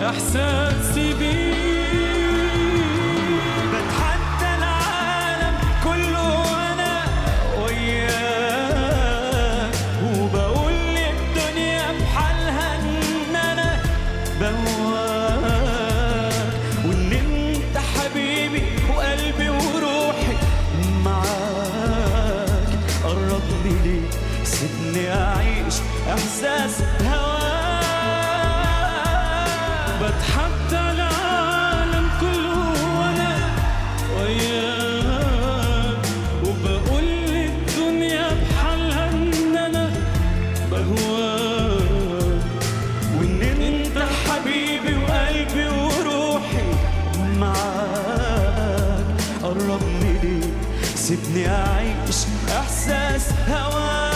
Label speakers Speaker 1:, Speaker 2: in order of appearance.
Speaker 1: إحساسي بيك بتحدى العالم كله وأنا وياك وبقول للدنيا بحالها إن أنا بواك وإن أنت حبيبي وقلبي وروحي معاك قربني ليك سيبني أعيش إحساس هواك بتحدى العالم كله وأنا وياك وبقول للدنيا بحالها إن أنا بهواك وإن أنت حبيبي وقلبي وروحي معاك قربني ليك سيبني أعيش إحساس هواك